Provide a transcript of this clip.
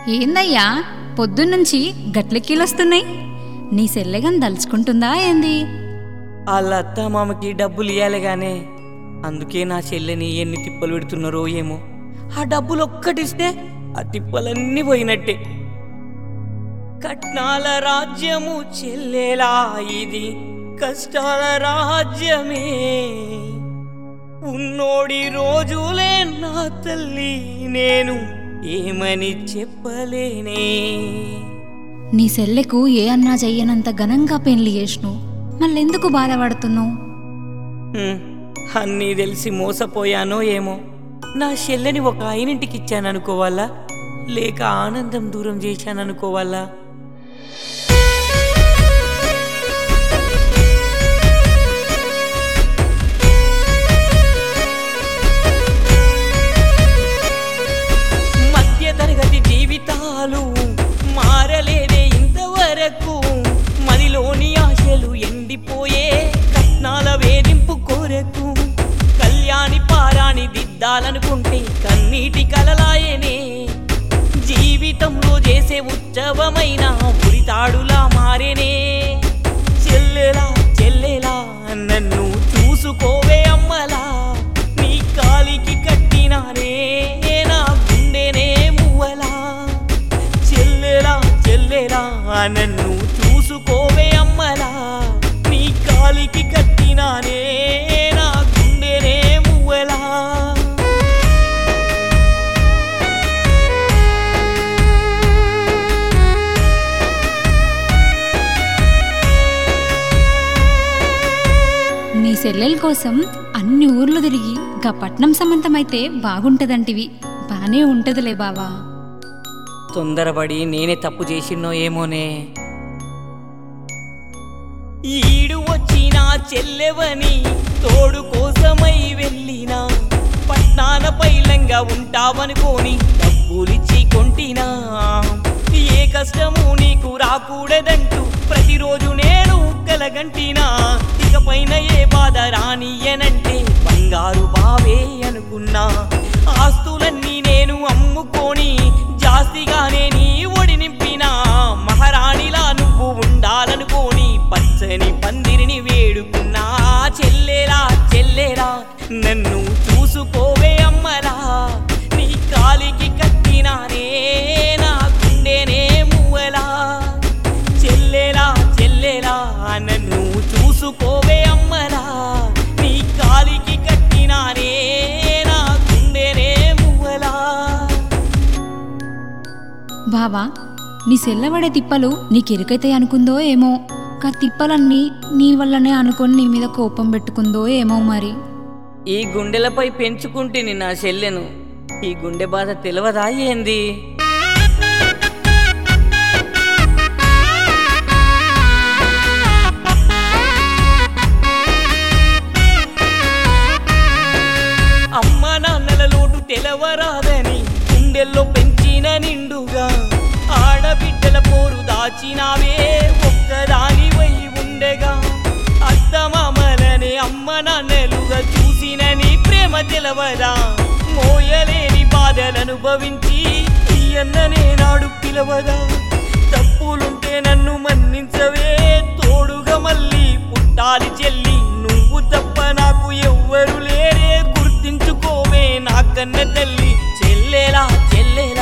ఏందయ్యా పొద్దున్నుంచి గట్లెక్కిలొస్తున్నాయి నీ సెల్లెగని దలుచుకుంటుందా ఏంది వాళ్ళ అత్త మామకి డబ్బులు ఇవ్వాలి గానే అందుకే నా చెల్లెని ఎన్ని తిప్పలు పెడుతున్నారో ఏమో ఆ డబ్బులు ఒక్కటిస్తే ఆ తిప్పలన్నీ పోయినట్టే కట్నాల రాజ్యము చెల్లెలా ఇది కష్టాల రాజ్యమే ఉన్నోడి రోజులే నా తల్లి నేను ఏమని చెప్పలేనే నీ సెల్లెకు ఏ అన్నా చెయ్యనంత ఘనంగా పెళ్లి చేసినావు మళ్ళెందుకు బాధపడుతున్నావు హ్మ్, అన్నీ తెలిసి మోసపోయానో ఏమో నా చెల్లెని ఒక ఆయనింటికి ఇచ్చాననుకోవాలా లేక ఆనందం దూరం చేశాననుకోవాలా మధ్య తరగతి జీవితాలు మారలేదే ఇంతవరకు మదిలోని ఆశలు ఎండిపోయే కట్నాల వేధింపు కోరకు కళ్యాణి పారాణి దిద్దాలనుకుంటే కన్నీటి కలలాయనే జీవితంలో చేసే ఉత్సవమైన ఉరితాడులా మారేనే చెల్లెలా చెల్లెలా నన్ను చూసుకోవే అమ్మలా నీ కాలికి కట్టినానే నా గుండెనే మువ్వలా చెల్లెలా చెల్లెలా నన్ను చూసుకోవే అమ్మలా నీ కాలికి కట్టినానే నా గుండెనే మువ్వలా నీ సెల్లెల కోసం అన్ని ఊర్లు తిరిగి గా పట్నం సమంతమైతే బాగుంటదంటివి బానే ఉంటదిలే బావా తొందరపడి నేనే తప్పు చేసినో ఏమోనే ఈడు వచ్చిన చెల్లెవని తోడు కోసమై వెళ్ళినా పట్నాన పైలంగా ఉంటావనుకోని డబ్బులిచ్చి కొంటినా ఏ కష్టము నీకు రాకూడదంటూ ప్రతిరోజు నేను కలగంటినా ఇకపైన ఏ బాధ రానియనంటే బంగారు బావే అనుకున్నా ఆస్తులన్నీ నేను అమ్ముకొని జాస్తిగానే నీ ఒడి నింపినా మహారాణిలా నువ్వు ఉండాలనుకోని పచ్చని పందిరిని వేడుకున్నా చెల్లెలా చెల్లెలా నన్ను చూసుకోవే అమ్మలా నీ కాలికి కట్టినానే నా గుండెనే మువ్వలా చెల్లెలా చెల్లెలా నన్ను చూసుకోవే అమ్మలా నీ కాలికి కట్టినానే నా గుండెనే మువ్వలా బావా నీ సెల్లబడే తిప్పలు నీకెరుకైతే అనుకుందో ఏమో కా తిప్పలన్నీ నీ వల్లనే అనుకొని నీ మీద కోపం పెట్టుకుందో ఏమో మరి ఈ గుండెలపై పెంచుకుంటేని నా చెల్లెను ఈ గుండె బాధ తెలియదా ఏంది అమ్మ నాన్నల లోటు తెలవరాదని గుండెల్లో పెంచిన నిండుగా ఆడబిడ్డల పోరు దాచినావే ఒక్కదాని వై ఉండగా అత్తమామలనే అమ్మ నాన్నలుగా చూసిన నీ ప్రేమ తెలవదా మోయలేని బాధలు అనుభవించి ఈ అన్ననే నాడు పిలవదా తప్పులుంటే నన్ను మన్నించవే తోడుగా మళ్ళీ పుట్టాలి చెల్లి నువ్వు తప్ప నాకు ఎవ్వరు లేరే గుర్తించుకోవే నా కన్న తల్లి చెల్లెలా చెల్లెలా